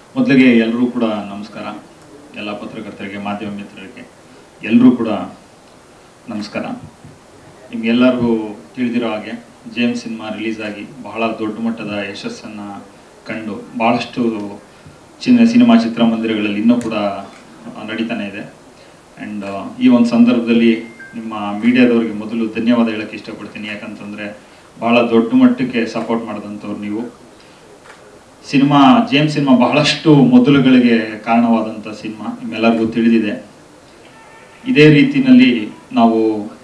ಮೊದಲಿಗೆ ಎಲ್ಲರೂ ಕೂಡ ನಮಸ್ಕಾರ ಎಲ್ಲ ಪತ್ರಕರ್ತರಿಗೆ ಮಾಧ್ಯಮ ಮಿತ್ರರಿಗೆ ಎಲ್ಲರೂ ಕೂಡ ನಮಸ್ಕಾರ ನಿಮ್ಗೆಲ್ಲರಿಗೂ ತಿಳಿದಿರೋ ಹಾಗೆ ಜೇಮ್ಸ್ ಸಿನಿಮಾ ರಿಲೀಸ್ ಆಗಿ ಬಹಳ ದೊಡ್ಡ ಮಟ್ಟದ ಯಶಸ್ಸನ್ನು ಕಂಡು ಭಾಳಷ್ಟು ಚಿನ್ನ ಸಿನಿಮಾ ಚಿತ್ರಮಂದಿರಗಳಲ್ಲಿ ಇನ್ನೂ ಕೂಡ ಆ, ನಡೀತಾನೆ ಇದೆ ಆ್ಯಂಡ್ ಈ ಒಂದು ಸಂದರ್ಭದಲ್ಲಿ ನಿಮ್ಮ ಮೀಡಿಯಾದವ್ರಿಗೆ ಮೊದಲು ಧನ್ಯವಾದ ಹೇಳಕ್ಕೆ ಇಷ್ಟಪಡ್ತೀನಿ ಯಾಕಂತಂದರೆ ಭಾಳ ದೊಡ್ಡ ಮಟ್ಟಕ್ಕೆ ಸಪೋರ್ಟ್ ಮಾಡಿದಂಥವ್ರು ನೀವು ಸಿನಿಮಾ ಜೇಮ್ಸ್ ಸಿನಿಮಾ ಬಹಳಷ್ಟು ಮೊದಲುಗಳಿಗೆ ಕಾರಣವಾದಂಥ ಸಿನಿಮಾ ನಿಮ್ಮೆಲ್ಲರಿಗೂ ತಿಳಿದಿದೆ ಇದೇ ರೀತಿನಲ್ಲಿ ನಾವು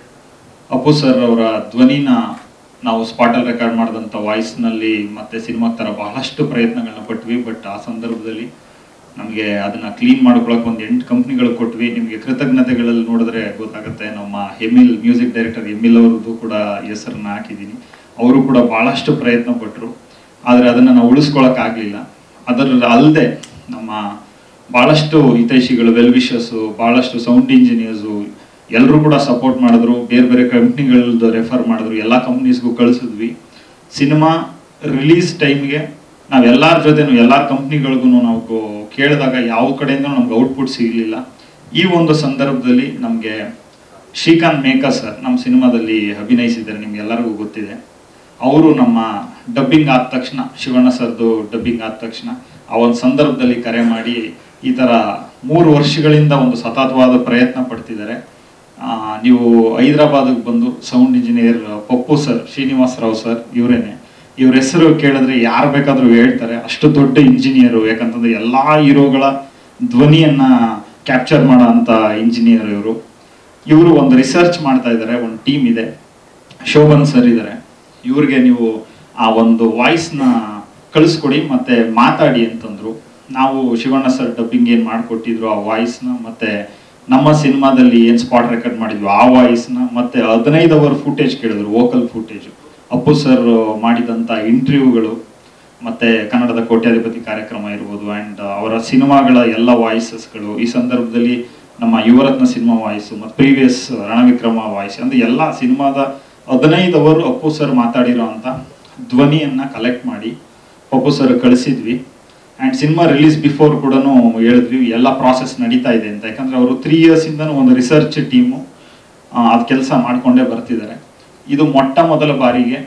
ಅಪ್ಪು ಸರ್ ಅವರ ಧ್ವನಿನ ನಾವು ಸ್ಪಾಟಲ್ಲಿ ರೆಕಾರ್ಡ್ ಮಾಡಿದಂಥ ವಾಯ್ಸ್ನಲ್ಲಿ ಮತ್ತೆ ಸಿನಿಮಾ ಥರ ಬಹಳಷ್ಟು ಪ್ರಯತ್ನಗಳನ್ನ ಪಟ್ವಿ ಬಟ್ ಆ ಸಂದರ್ಭದಲ್ಲಿ ನಮಗೆ ಅದನ್ನ ಕ್ಲೀನ್ ಮಾಡ್ಕೊಳಕ್ಕೆ ಒಂದು ಎಂಟು ಕಂಪ್ನಿಗಳು ಕೊಟ್ವಿ ನಿಮಗೆ ಕೃತಜ್ಞತೆಗಳಲ್ಲಿ ನೋಡಿದ್ರೆ ಗೊತ್ತಾಗುತ್ತೆ ನಮ್ಮ ಎಮಿಲ್ ಮ್ಯೂಸಿಕ್ ಡೈರೆಕ್ಟರ್ ಎಮಿಲ್ ಅವ್ರದ್ದು ಕೂಡ ಹೆಸರನ್ನ ಹಾಕಿದ್ದೀನಿ ಅವರು ಕೂಡ ಬಹಳಷ್ಟು ಪ್ರಯತ್ನ ಪಟ್ಟರು ಆದರೆ ಅದನ್ನು ನಾವು ಉಳಿಸ್ಕೊಳಕ್ಕಾಗಲಿಲ್ಲ ಅದರ ಅಲ್ಲದೆ ನಮ್ಮ ಭಾಳಷ್ಟು ಹಿತೈಷಿಗಳು ವೆಲ್ ವಿಶಸ್ಸು ಭಾಳಷ್ಟು ಸೌಂಡ್ ಇಂಜಿನಿಯರ್ಸು ಎಲ್ಲರೂ ಕೂಡ ಸಪೋರ್ಟ್ ಮಾಡಿದ್ರು ಬೇರೆ ಬೇರೆ ಕಂಪ್ನಿಗಳದ್ದು ರೆಫರ್ ಮಾಡಿದ್ರು ಎಲ್ಲ ಕಂಪ್ನೀಸ್ಗೂ ಕಳಿಸಿದ್ವಿ ಸಿನಿಮಾ ರಿಲೀಸ್ ಟೈಮ್ಗೆ ನಾವೆಲ್ಲರ ಜೊತೆನೂ ಎಲ್ಲ ಕಂಪ್ನಿಗಳಿಗೂ ನಾವು ಕೇಳಿದಾಗ ಯಾವ ಕಡೆಯಿಂದ ನಮ್ಗೆ ಔಟ್ಪುಟ್ ಸಿಗಲಿಲ್ಲ ಈ ಒಂದು ಸಂದರ್ಭದಲ್ಲಿ ನಮಗೆ ಶ್ರೀಕಾಂತ್ ಮೇಕಾ ಸರ್ ನಮ್ಮ ಸಿನಿಮಾದಲ್ಲಿ ಅಭಿನಯಿಸಿದ್ದಾರೆ ನಿಮ್ಗೆ ಎಲ್ಲರಿಗೂ ಗೊತ್ತಿದೆ ಅವರು ನಮ್ಮ ಡಬ್ಬಿಂಗ್ ಆದ ತಕ್ಷಣ ಶಿವಣ್ಣ ಸರ್ದು ಡಬ್ಬಿಂಗ್ ಆದ ತಕ್ಷಣ ಆ ಒಂದು ಸಂದರ್ಭದಲ್ಲಿ ಕರೆ ಮಾಡಿ ಈ ಥರ ಮೂರು ವರ್ಷಗಳಿಂದ ಒಂದು ಸತತವಾದ ಪ್ರಯತ್ನ ಪಡ್ತಿದ್ದಾರೆ ಆ, ನೀವು ಹೈದರಾಬಾದಿಗೆ ಬಂದು sound engineer Pappu sir Srinivas Rao sir ಇವರೇನೆ ಇವ್ರ ಹೆಸರು ಕೇಳಿದ್ರೆ ಯಾರು ಬೇಕಾದರೂ ಹೇಳ್ತಾರೆ ಅಷ್ಟು ದೊಡ್ಡ ಇಂಜಿನಿಯರು ಯಾಕಂತಂದ್ರೆ ಎಲ್ಲ ಹೀರೋಗಳ ಧ್ವನಿಯನ್ನ ಕ್ಯಾಪ್ಚರ್ ಮಾಡೋ ಅಂಥ ಇಂಜಿನಿಯರ್ ಇವರು ಇವರು ಒಂದು ರಿಸರ್ಚ್ ಮಾಡ್ತಾ ಇದ್ದಾರೆ ಒಂದು ಟೀಮ್ ಇದೆ ಶೋಭನ್ ಸರ್ ಇದ್ದಾರೆ ಇವ್ರಿಗೆ ನೀವು ಆ ಒಂದು ವಾಯ್ಸ್ನ ಕಳಿಸ್ಕೊಡಿ ಮತ್ತೆ ಮಾತಾಡಿ ಅಂತಂದ್ರು ನಾವು ಶಿವಣ್ಣ ಸರ್ ಡಬ್ಬಿಂಗ್ ಏನು ಮಾಡಿಕೊಟ್ಟಿದ್ರು ಆ ವಾಯ್ಸ್ನ ಮತ್ತೆ ನಮ್ಮ ಸಿನಿಮಾದಲ್ಲಿ ಏನು ಸ್ಪಾಟ್ ರೆಕಾರ್ಡ್ ಮಾಡಿದ್ವಿ ಆ ವಾಯ್ಸ್ನ ಮತ್ತೆ ಹದಿನೈದು ಅವರ್ ಫುಟೇಜ್ ಕೇಳಿದ್ರು ವೋಕಲ್ ಫುಟೇಜ್ ಅಪ್ಪು ಸರ್ ಮಾಡಿದಂಥ ಇಂಟರ್ವ್ಯೂಗಳು ಮತ್ತೆ ಕನ್ನಡದ ಕೋಟ್ಯಾಧಿಪತಿ ಕಾರ್ಯಕ್ರಮ ಇರ್ಬೋದು ಆ್ಯಂಡ್ ಅವರ ಸಿನಿಮಾಗಳ ಎಲ್ಲ ವಾಯ್ಸಸ್ಗಳು ಈ ಸಂದರ್ಭದಲ್ಲಿ ನಮ್ಮ ಯುವರತ್ನ ಸಿನಿಮಾ ವಾಯ್ಸು ಮತ್ತು ಪ್ರೀವಿಯಸ್ ರಣವಿಕ್ರಮ ವಾಯ್ಸ್ ಅಂದ್ರೆ ಎಲ್ಲ ಸಿನಿಮಾದ ಹದಿನೈದು ಅವರು ಅಪ್ಪು ಸರ್ ಮಾತಾಡಿರೋ ಅಂತ ಧ್ವನಿಯನ್ನ ಕಲೆಕ್ಟ್ ಮಾಡಿ ಅಪ್ಪು ಸರ್ ಕಳಿಸಿದ್ವಿ ಆ್ಯಂಡ್ ಸಿನಿಮಾ ರಿಲೀಸ್ ಬಿಫೋರ್ ಕೂಡ ಹೇಳಿದ್ವಿ ಎಲ್ಲ ಪ್ರಾಸೆಸ್ ನಡೀತಾ ಇದೆ ಅಂತ ಯಾಕಂದ್ರೆ ಅವರು ತ್ರೀ ಇಯರ್ಸಿಂದನೂ ಒಂದು ರಿಸರ್ಚ್ ಟೀಮು ಅದು ಕೆಲಸ ಮಾಡ್ಕೊಂಡೇ ಬರ್ತಿದ್ದಾರೆ ಇದು ಮೊಟ್ಟ ಮೊದಲ ಬಾರಿಗೆ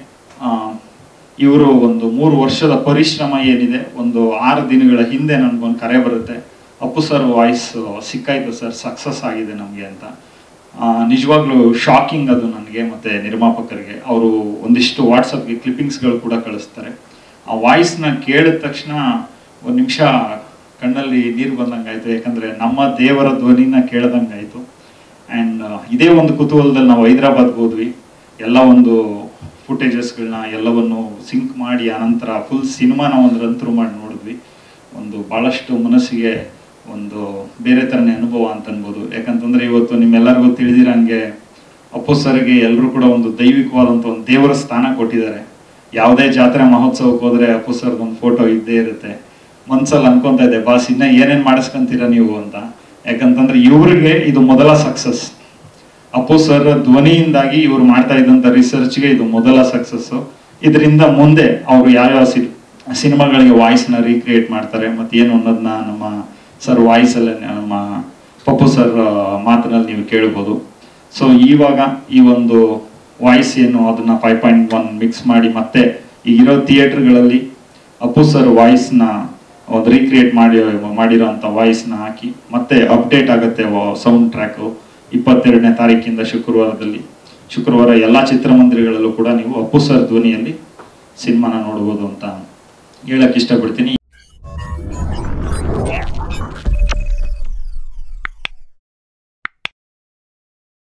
ಇವರು ಒಂದು ಮೂರು ವರ್ಷದ ಪರಿಶ್ರಮ ಏನಿದೆ ಒಂದು ಆರು ದಿನಗಳ ಹಿಂದೆ ನನಗೊಂದು ಕರೆ ಬರುತ್ತೆ ಅಪ್ಪು ಸರ್ ವಾಯ್ಸ್ ಸಿಕ್ಕಾಯ್ತು ಸರ್ ಸಕ್ಸಸ್ ಆಗಿದೆ ನಮಗೆ ಅಂತ ಆ, ನಿಜವಾಗ್ಲೂ ಶಾಕಿಂಗ್ ಅದು ನನಗೆ ಮತ್ತೆ ನಿರ್ಮಾಪಕರಿಗೆ ಅವರು ಒಂದಿಷ್ಟು ವಾಟ್ಸಪ್ಗೆ ಕ್ಲಿಪ್ಪಿಂಗ್ಸ್ಗಳು ಕೂಡ ಕಳಿಸ್ತಾರೆ ಆ ವಾಯ್ಸ್ನ ಕೇಳಿದ ತಕ್ಷಣ ಒಂದು ನಿಮಿಷ ಕಣ್ಣಲ್ಲಿ ನೀರು ಬಂದಂಗಾಯ್ತು ಯಾಕಂದ್ರೆ ನಮ್ಮ ದೇವರ ಧ್ವನಿನ ಕೇಳ್ದಂಗಾಯ್ತು ಆ್ಯಂಡ್ ಇದೇ ಒಂದು ಕುತೂಹಲದಲ್ಲಿ ನಾವು ಹೈದರಾಬಾದ್ಗೆ ಹೋದ್ವಿ ಎಲ್ಲ ಒಂದು ಫುಟೇಜಸ್ಗಳನ್ನ ಎಲ್ಲವನ್ನು ಸಿಂಕ್ ಮಾಡಿ ಆನಂತರ ಫುಲ್ ಸಿನಿಮಾನ ಒಂದು ರಂತ್ರು ಮಾಡಿ ನೋಡಿದ್ವಿ ಒಂದು ಭಾಳಷ್ಟು ಮನಸ್ಸಿಗೆ ಒಂದು ಬೇರೆ ಥರನೇ ಅನುಭವ ಅಂತ ಅನ್ಬೋದು ಯಾಕಂತಂದ್ರೆ ಇವತ್ತು ನಿಮ್ಮೆಲ್ಲರಿಗೂ ತಿಳಿದಿರಂಗೆ ಅಪ್ಪು ಸರ್ಗೆ ಎಲ್ಲರೂ ಕೂಡ ಒಂದು ದೈವಿಕವಾದಂಥ ಒಂದು ದೇವರ ಸ್ಥಾನ ಕೊಟ್ಟಿದ್ದಾರೆ ಯಾವುದೇ ಜಾತ್ರೆ ಮಹೋತ್ಸವಕ್ಕೆ ಹೋದ್ರೆ ಅಪ್ಪು ಸರ್ದು ಒಂದು ಫೋಟೋ ಇದ್ದೇ ಇರುತ್ತೆ ಮನ್ಸಲ್ಲಿ ಅನ್ಕೊಂತ ಇದೆ ಬಾಸ್ ಇನ್ನ ಏನೇನ್ ಮಾಡಿಸ್ಕೊಂತೀರಾ ನೀವು ಅಂತ ಯಾಕಂತಂದ್ರೆ ಇವ್ರಿಗೆ ಇದು ಮೊದಲ ಸಕ್ಸಸ್ ಅಪ್ಪು ಸರ್ ಧ್ವನಿಯಿಂದಾಗಿ ಇವ್ರು ಮಾಡ್ತಾ ಇದ್ದಂತ ರಿಸರ್ಚ್ಗೆ ಇದು ಮೊದಲ ಸಕ್ಸಸ್ ಇದರಿಂದ ಮುಂದೆ ಅವರು ಯಾವ್ಯಾವ ಸಿನಿಮಾಗಳಿಗೆ ವಾಯ್ಸ್ನ ರೀಕ್ರಿಯೇಟ್ ಮಾಡ್ತಾರೆ ಮತ್ತೆ ಏನು ಅನ್ನೋದನ್ನ ನಮ್ಮ ಸರ್ ವಾಯ್ಸ್ ಅಲ್ಲೇ ನಮ್ಮ ಪಪ್ಪು ಸರ್ ಮಾತಿನಲ್ಲಿ ನೀವು ಕೇಳ್ಬೋದು ಸೊ ಇವಾಗ ಈ ಒಂದು ವಾಯ್ಸ್ ಏನು ಅದನ್ನ ಫೈವ್ ಪಾಯಿಂಟ್ ಒನ್ ಮಿಕ್ಸ್ ಮಾಡಿ ಮತ್ತೆ ಈಗಿರೋ ಥಿಯೇಟರ್ಗಳಲ್ಲಿ ಅಪ್ಪು ಸರ್ ವಾಯ್ಸ್ನ ಒಂದು ರೀಕ್ರಿಯೇಟ್ ಮಾಡಿ ಮಾಡಿರೋ ಅಂಥ ವಾಯ್ಸ್ನ ಹಾಕಿ ಮತ್ತೆ ಅಪ್ಡೇಟ್ ಆಗುತ್ತೆ ಸೌಂಡ್ ಟ್ರ್ಯಾಕು ಇಪ್ಪತ್ತೆರಡನೇ ತಾರೀಕಿಂದ ಶುಕ್ರವಾರದಲ್ಲಿ ಶುಕ್ರವಾರ ಎಲ್ಲ ಚಿತ್ರಮಂದಿರಗಳಲ್ಲೂ ಕೂಡ ನೀವು ಅಪ್ಪು ಸರ್ ಧ್ವನಿಯಲ್ಲಿ ಸಿನಿಮಾನ ನೋಡ್ಬೋದು ಅಂತ ಹೇಳಕ್ ಇಷ್ಟಪಡ್ತೀನಿ